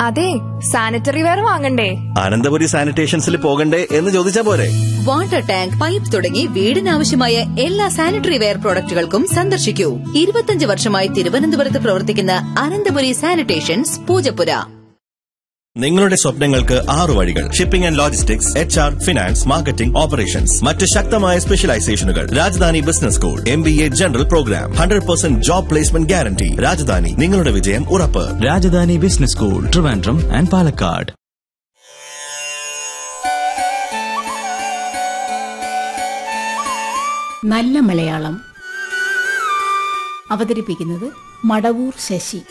അതെ sanitary ware വാങ്ങണ്ടേ അനന്തപുരി സാനിറ്റേഷൻസിൽ പോകണ്ടേ എന്ന് ചോദിച്ചാ പോരെ വാട്ടർ ടാങ്ക് പൈപ്പ് തുടങ്ങി വീടിനാവശ്യമായ എല്ലാ സാനിറ്ററി വെയർ പ്രോഡക്റ്റുകൾക്കും സന്ദർശിക്കൂ ഇരുപത്തിയഞ്ച് വർഷമായി തിരുവനന്തപുരത്ത് പ്രവർത്തിക്കുന്ന അനന്തപുരി സാനിറ്റേഷൻസ് പൂജപ്പുര നിങ്ങളുടെ സ്വപ്നങ്ങൾക്ക് ആറു വഴികൾ shipping and logistics H R finance marketing operations മറ്റ് ശക്തമായ സ്പെഷ്യലൈസേഷനുകൾ Rajadhani business school M B A general program hundred percent job placement guarantee Rajadhani നിങ്ങളുടെ വിജയം ഉറപ്പ് Rajadhani business school Trivandrum and Palakkad നല്ല മലയാളം അവതരിപ്പിക്കുന്നത് മടവൂർ ശശി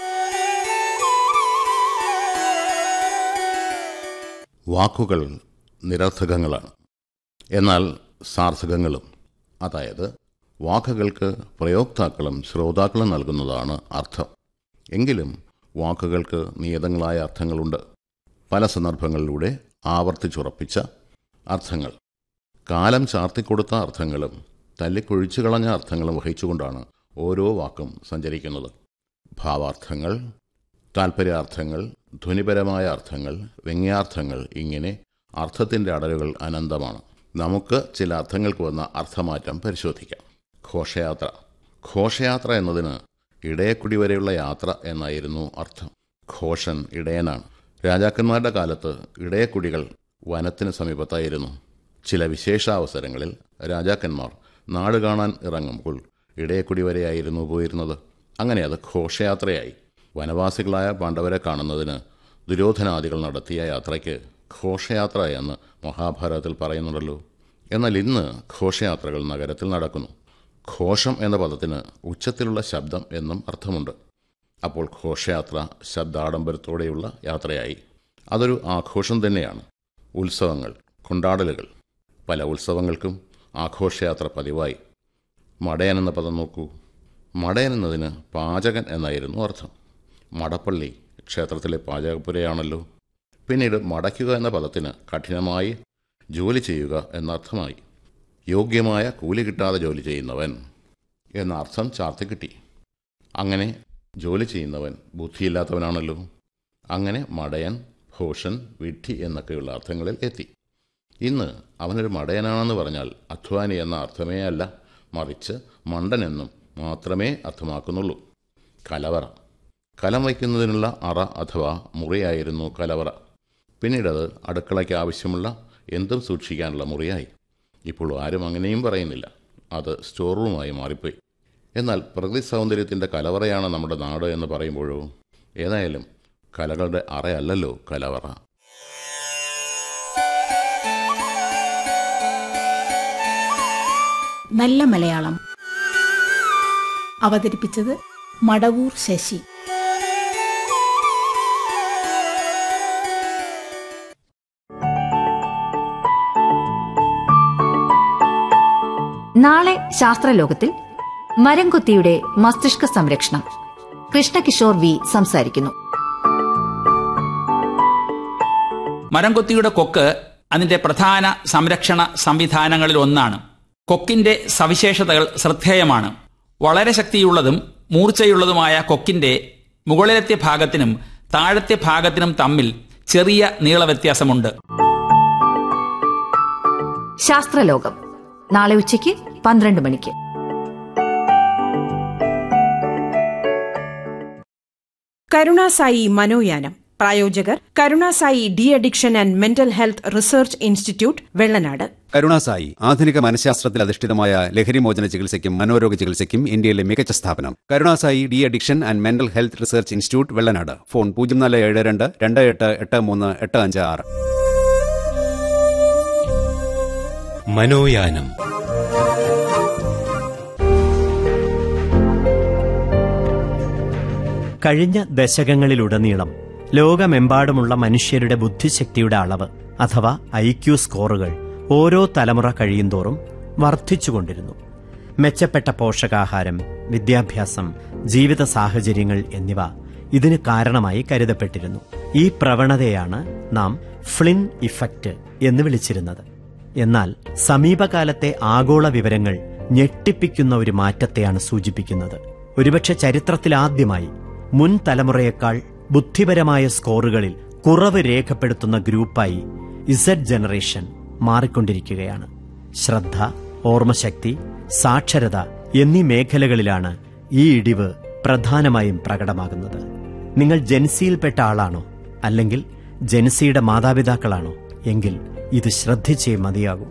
വാക്കുകൾ നിരർത്ഥകങ്ങളാണ് എന്നാൽ സാർത്ഥകങ്ങളും അതായത് വാക്കുകൾക്ക് പ്രയോക്താക്കളും ശ്രോതാക്കളും നൽകുന്നതാണ് അർത്ഥം എങ്കിലും വാക്കുകൾക്ക് നിയതങ്ങളായ അർത്ഥങ്ങളുണ്ട് പല സന്ദർഭങ്ങളിലൂടെ ആവർത്തിച്ചുറപ്പിച്ച അർത്ഥങ്ങൾ കാലം ചാർത്തിക്കൊടുത്ത അർത്ഥങ്ങളും തല്ലിക്കൊഴിച്ചു കളഞ്ഞ അർത്ഥങ്ങളും വഹിച്ചുകൊണ്ടാണ് ഓരോ വാക്കും സഞ്ചരിക്കുന്നത് ഭാവാർത്ഥങ്ങൾ താൽപ്പര്യാർത്ഥങ്ങൾ ധ്വനിപരമായ അർത്ഥങ്ങൾ വ്യംഗ്യാർത്ഥങ്ങൾ ഇങ്ങനെ അർത്ഥത്തിൻ്റെ അടരുകൾ അനന്തമാണ് നമുക്ക് ചില അർത്ഥങ്ങൾക്ക് വന്ന അർത്ഥമാറ്റം പരിശോധിക്കാം ഘോഷയാത്ര ഘോഷയാത്ര എന്നതിന് ഇടയക്കുടി വരെയുള്ള യാത്ര എന്നായിരുന്നു അർത്ഥം ഘോഷൻ ഇടയനാണ് രാജാക്കന്മാരുടെ കാലത്ത് ഇടയക്കുടികൾ വനത്തിന് സമീപത്തായിരുന്നു ചില വിശേഷാവസരങ്ങളിൽ രാജാക്കന്മാർ നാട് കാണാൻ ഇറങ്ങുമ്പോൾ ഇടയക്കുടി വരെയായിരുന്നു പോയിരുന്നത് അങ്ങനെ അത് ഘോഷയാത്രയായി വനവാസികളായ പാണ്ഡവരെ കാണുന്നതിന് ദുര്യോധനാദികൾ നടത്തിയ യാത്രയ്ക്ക് ഘോഷയാത്ര എന്ന് മഹാഭാരതത്തിൽ പറയുന്നുണ്ടല്ലോ എന്നാൽ ഇന്ന് ഘോഷയാത്രകൾ നഗരത്തിൽ നടക്കുന്നു ഘോഷം എന്ന പദത്തിന് ഉച്ചത്തിലുള്ള ശബ്ദം എന്നും അർത്ഥമുണ്ട് അപ്പോൾ ഘോഷയാത്ര ശബ്ദാഡംബരത്തോടെയുള്ള യാത്രയായി അതൊരു ആഘോഷം തന്നെയാണ് ഉത്സവങ്ങൾ കൊണ്ടാടലുകൾ പല ഉത്സവങ്ങൾക്കും ആഘോഷയാത്ര പതിവായി മടയൻ എന്ന പദം നോക്കൂ മടയൻ എന്നതിന് പാചകൻ എന്നായിരുന്നു അർത്ഥം മടപ്പള്ളി ക്ഷേത്രത്തിലെ പാചകപ്പുരയാണല്ലോ പിന്നീട് മടയ്ക്കുക എന്ന പദത്തിന് കഠിനമായി ജോലി ചെയ്യുക എന്നർത്ഥമായി യോഗ്യമായ കൂലി കിട്ടാതെ ജോലി ചെയ്യുന്നവൻ എന്ന അർത്ഥം ചാർത്തി കിട്ടി അങ്ങനെ ജോലി ചെയ്യുന്നവൻ ബുദ്ധിയില്ലാത്തവനാണല്ലോ അങ്ങനെ മടയൻ ഭോഷൻ വിഡ്ഢി എന്നൊക്കെയുള്ള അർത്ഥങ്ങളിൽ എത്തി ഇന്ന് അവനൊരു മടയനാണെന്ന് പറഞ്ഞാൽ അധ്വാനി എന്ന അർത്ഥമേ അല്ല മറിച്ച് മണ്ടനെന്നും മാത്രമേ അർത്ഥമാക്കുന്നുള്ളൂ കലവറ കലം വയ്ക്കുന്നതിനുള്ള അറ അഥവാ മുറിയായിരുന്നു കലവറ പിന്നീടത് അടുക്കളയ്ക്ക് ആവശ്യമുള്ള എന്തും സൂക്ഷിക്കാനുള്ള മുറിയായി ഇപ്പോൾ ആരും അങ്ങനെയും പറയുന്നില്ല അത് സ്റ്റോർ റൂമായി മാറിപ്പോയി എന്നാൽ പ്രകൃതി സൗന്ദര്യത്തിൻ്റെ കലവറയാണ് നമ്മുടെ നാട് എന്ന് പറയുമ്പോഴോ ഏതായാലും കലകളുടെ അറയല്ലല്ലോ കലവറ നല്ല മലയാളം അവതരിപ്പിച്ചത് മടവൂർ ശശി നാളെ ശാസ്ത്രലോകത്തിൽ മരംകൊത്തിയുടെ മസ്തിഷ്ക സംരക്ഷണം കൃഷ്ണകിഷോർ വി സംസാരിക്കുന്നു മരംകൊത്തിയുടെ കൊക്ക് അതിന്റെ പ്രധാന സംരക്ഷണ സംവിധാനങ്ങളിൽ ഒന്നാണ് കൊക്കിന്റെ സവിശേഷതകൾ ശ്രദ്ധേയമാണ് വളരെ ശക്തിയുള്ളതും മൂർച്ചയുള്ളതുമായ കൊക്കിന്റെ മുകളിലത്തെ ഭാഗത്തിനും താഴത്തെ ഭാഗത്തിനും തമ്മിൽ ചെറിയ നീളവ്യത്യാസമുണ്ട് ശാസ്ത്രലോകം നാളെ ഉച്ചയ്ക്ക് പന്ത്രണ്ട് മണിക്ക് കരുണാസായി മനോയാനം പ്രായോജകർ Karunasai de addiction and mental health research institute Vellanad Karunasai ആധുനിക മനഃശാസ്ത്രത്തിൽ അധിഷ്ഠിതമായ ലഹരിമോചന ചികിത്സയ്ക്കും മനോരോഗ ചികിത്സയ്ക്കും ഇന്ത്യയിലെ മികച്ച സ്ഥാപനം Karunasai de addiction and mental health research institute Vellanad phone പൂജ്യം നാല് ഏഴ് രണ്ട് രണ്ട് എട്ട് എട്ട് മൂന്ന് എട്ട് അഞ്ച് ആറ് മനോയാനം കഴിഞ്ഞ ദശകങ്ങളിലുടനീളം ലോകമെമ്പാടുമുള്ള മനുഷ്യരുടെ ബുദ്ധിശക്തിയുടെ അളവ് അഥവാ ഐ ക്യു സ്കോറുകൾ ഓരോ തലമുറ കഴിയുന്തോറും വർദ്ധിച്ചുകൊണ്ടിരുന്നു മെച്ചപ്പെട്ട പോഷകാഹാരം വിദ്യാഭ്യാസം ജീവിത സാഹചര്യങ്ങൾ എന്നിവ ഇതിന് കാരണമായി കരുതപ്പെട്ടിരുന്നു ഈ പ്രവണതയാണ് നാം ഫ്ലിൻ ഇഫക്റ്റ് എന്ന് വിളിച്ചിരുന്നത് എന്നാൽ സമീപകാലത്തെ ആഗോള വിവരങ്ങൾ ഞെട്ടിപ്പിക്കുന്ന ഒരു മാറ്റത്തെയാണ് സൂചിപ്പിക്കുന്നത് ഒരുപക്ഷെ ചരിത്രത്തിലാദ്യമായി മുൻ തലമുറയേക്കാൾ ബുദ്ധിപരമായ സ്കോറുകളിൽ കുറവ് രേഖപ്പെടുത്തുന്ന ഗ്രൂപ്പായി ഇസഡ് ജനറേഷൻ മാറിക്കൊണ്ടിരിക്കുകയാണ് ശ്രദ്ധ ഓർമ്മശക്തി സാക്ഷരത എന്നീ മേഖലകളിലാണ് ഈ ഇടിവ് പ്രധാനമായും പ്രകടമാകുന്നത് നിങ്ങൾ ജൻസിയിൽപ്പെട്ട ആളാണോ അല്ലെങ്കിൽ ജൻസിയുടെ മാതാപിതാക്കളാണോ എങ്കിൽ ഇത് ശ്രദ്ധിച്ചേ മതിയാകൂ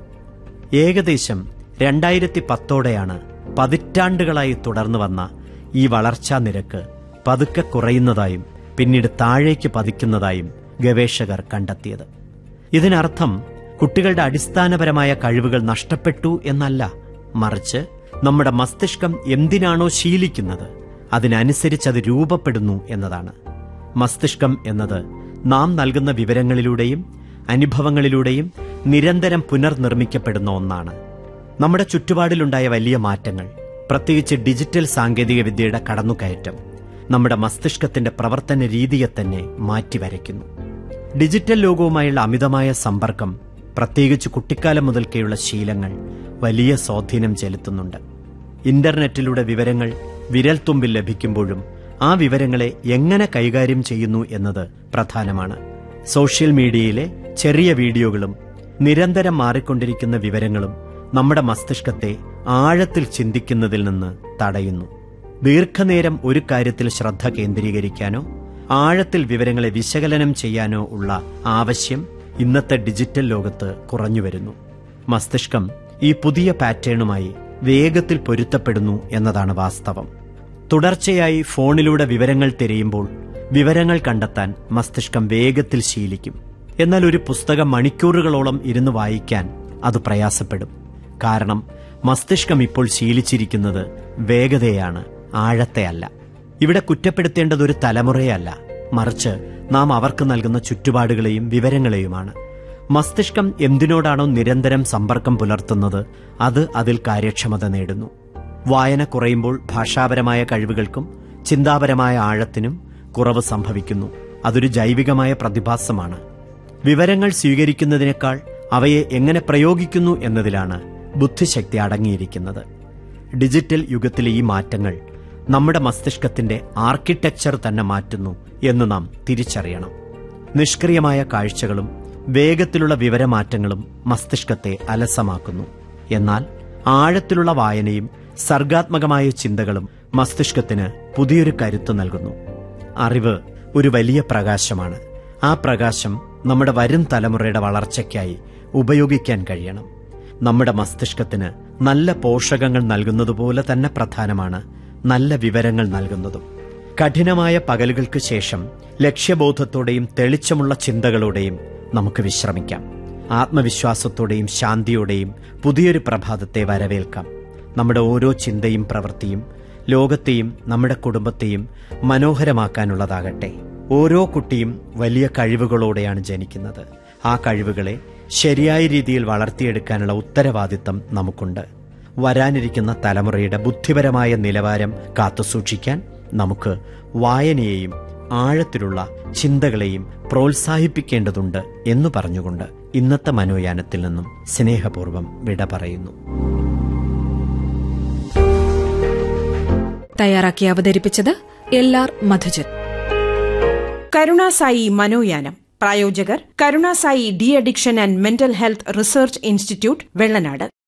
ഏകദേശം രണ്ടായിരത്തി പത്തോടെയാണ് പതിറ്റാണ്ടുകളായി തുടർന്നു വന്ന ഈ വളർച്ചാ നിരക്ക് പതുക്കെ കുറയുന്നതായും പിന്നീട് താഴേക്ക് പതിക്കുന്നതായും ഗവേഷകർ കണ്ടെത്തിയത് ഇതിനർത്ഥം കുട്ടികളുടെ അടിസ്ഥാനപരമായ കഴിവുകൾ നഷ്ടപ്പെട്ടു എന്നല്ല മറിച്ച് നമ്മുടെ മസ്തിഷ്കം എന്തിനാണോ ശീലിക്കുന്നത് അതിനനുസരിച്ച് അത് രൂപപ്പെടുന്നു എന്നതാണ് മസ്തിഷ്കം എന്നത് നാം നൽകുന്ന വിവരങ്ങളിലൂടെയും അനുഭവങ്ങളിലൂടെയും നിരന്തരം പുനർനിർമ്മിക്കപ്പെടുന്ന ഒന്നാണ് നമ്മുടെ ചുറ്റുപാടിലുണ്ടായ വലിയ മാറ്റങ്ങൾ പ്രത്യേകിച്ച് ഡിജിറ്റൽ സാങ്കേതിക വിദ്യയുടെ കടന്നുകയറ്റം നമ്മുടെ മസ്തിഷ്കത്തിന്റെ പ്രവർത്തന രീതിയെ തന്നെ മാറ്റിവരയ്ക്കുന്നു ഡിജിറ്റൽ ലോകവുമായുള്ള അമിതമായ സമ്പർക്കം പ്രത്യേകിച്ച് കുട്ടിക്കാലം മുതൽക്കേയുള്ള ശീലങ്ങൾ വലിയ സ്വാധീനം ചെലുത്തുന്നുണ്ട് ഇന്റർനെറ്റിലൂടെ വിവരങ്ങൾ വിരൽത്തുമ്പിൽ ലഭിക്കുമ്പോഴും ആ വിവരങ്ങളെ എങ്ങനെ കൈകാര്യം ചെയ്യുന്നു എന്നത് പ്രധാനമാണ് സോഷ്യൽ മീഡിയയിലെ ചെറിയ വീഡിയോകളും നിരന്തരം മാറിക്കൊണ്ടിരിക്കുന്ന വിവരങ്ങളും നമ്മുടെ മസ്തിഷ്കത്തെ ആഴത്തിൽ ചിന്തിക്കുന്നതിൽ നിന്ന് തടയുന്നു ദീർഘനേരം ഒരു കാര്യത്തിൽ ശ്രദ്ധ കേന്ദ്രീകരിക്കാനോ ആഴത്തിൽ വിവരങ്ങളെ വിശകലനം ചെയ്യാനോ ഉള്ള ആവശ്യം ഇന്നത്തെ ഡിജിറ്റൽ ലോകത്ത് കുറഞ്ഞുവരുന്നു മസ്തിഷ്കം ഈ പുതിയ പാറ്റേണുമായി വേഗത്തിൽ പൊരുത്തപ്പെടുന്നു എന്നതാണ് വാസ്തവം തുടർച്ചയായി ഫോണിലൂടെ വിവരങ്ങൾ തിരയുമ്പോൾ വിവരങ്ങൾ കണ്ടെത്താൻ മസ്തിഷ്കം വേഗത്തിൽ ശീലിക്കും എന്നാൽ ഒരു പുസ്തകം മണിക്കൂറുകളോളം ഇരുന്ന് വായിക്കാൻ അത് പ്രയാസപ്പെടും കാരണം മസ്തിഷ്കം ഇപ്പോൾ ശീലിച്ചിരിക്കുന്നത് വേഗതയാണ് ആഴത്തെയല്ല ഇവിടെ കുറ്റപ്പെടുത്തേണ്ടത് ഒരു തലമുറയല്ല മറിച്ച് നാം അവർക്ക് നൽകുന്ന ചുറ്റുപാടുകളെയും വിവരങ്ങളെയുമാണ് മസ്തിഷ്കം എന്തിനോടാണോ നിരന്തരം സമ്പർക്കം പുലർത്തുന്നത് അത് അതിൽ കാര്യക്ഷമത നേടുന്നു വായന കുറയുമ്പോൾ ഭാഷാപരമായ കഴിവുകൾക്കും ചിന്താപരമായ ആഴത്തിനും കുറവ് സംഭവിക്കുന്നു അതൊരു ജൈവികമായ പ്രതിഭാസമാണ് വിവരങ്ങൾ സ്വീകരിക്കുന്നതിനേക്കാൾ അവയെ എങ്ങനെ പ്രയോഗിക്കുന്നു എന്നതിലാണ് ബുദ്ധിശക്തി അടങ്ങിയിരിക്കുന്നത് ഡിജിറ്റൽ യുഗത്തിലെ ഈ മാറ്റങ്ങൾ നമ്മുടെ മസ്തിഷ്കത്തിന്റെ ആർക്കിടെക്ചർ തന്നെ മാറ്റുന്നു എന്ന് നാം തിരിച്ചറിയണം നിഷ്ക്രിയമായ കാഴ്ചകളും വേഗത്തിലുള്ള വിവരമാറ്റങ്ങളും മസ്തിഷ്കത്തെ അലസമാക്കുന്നു എന്നാൽ ആഴത്തിലുള്ള വായനയും സർഗാത്മകമായ ചിന്തകളും മസ്തിഷ്കത്തിന് പുതിയൊരു കരുത്ത് നൽകുന്നു അറിവ് ഒരു വലിയ പ്രകാശമാണ് ആ പ്രകാശം നമ്മുടെ വരും തലമുറയുടെ വളർച്ചയ്ക്കായി ഉപയോഗിക്കാൻ കഴിയണം നമ്മുടെ മസ്തിഷ്കത്തിന് നല്ല പോഷകങ്ങൾ നൽകുന്നതുപോലെ തന്നെ പ്രധാനമാണ് നല്ല വിവരങ്ങൾ നൽകുന്നതും കഠിനമായ പകലുകൾക്ക് ശേഷം ലക്ഷ്യബോധത്തോടെയും തെളിച്ചമുള്ള ചിന്തകളോടെയും നമുക്ക് വിശ്രമിക്കാം ആത്മവിശ്വാസത്തോടെയും ശാന്തിയോടെയും പുതിയൊരു പ്രഭാതത്തെ വരവേൽക്കാം നമ്മുടെ ഓരോ ചിന്തയും പ്രവൃത്തിയും ലോകത്തെയും നമ്മുടെ കുടുംബത്തെയും മനോഹരമാക്കാനുള്ളതാകട്ടെ ഓരോ കുട്ടിയും വലിയ കഴിവുകളോടെയാണ് ജനിക്കുന്നത് ആ കഴിവുകളെ ശരിയായ രീതിയിൽ വളർത്തിയെടുക്കാനുള്ള ഉത്തരവാദിത്തം നമുക്കുണ്ട് വരാനിരിക്കുന്ന തലമുറയുടെ ബുദ്ധിപരമായ നിലവാരം കാത്തുസൂക്ഷിക്കാൻ നമുക്ക് വായനയെയും ആഴത്തിലുള്ള ചിന്തകളെയും പ്രോത്സാഹിപ്പിക്കേണ്ടതുണ്ട് എന്ന് പറഞ്ഞുകൊണ്ട് ഇന്നത്തെ മനോയാനത്തിൽ നിന്നും സ്നേഹപൂർവ്വം വിട പറയുന്നു തയ്യാറാക്കി അവതരിപ്പിച്ചത് എൽ ആർ മധുജൻ കരുണാസായി മനോയാനം പ്രായോജകർ Karunasai de addiction and mental health research institute Vellanad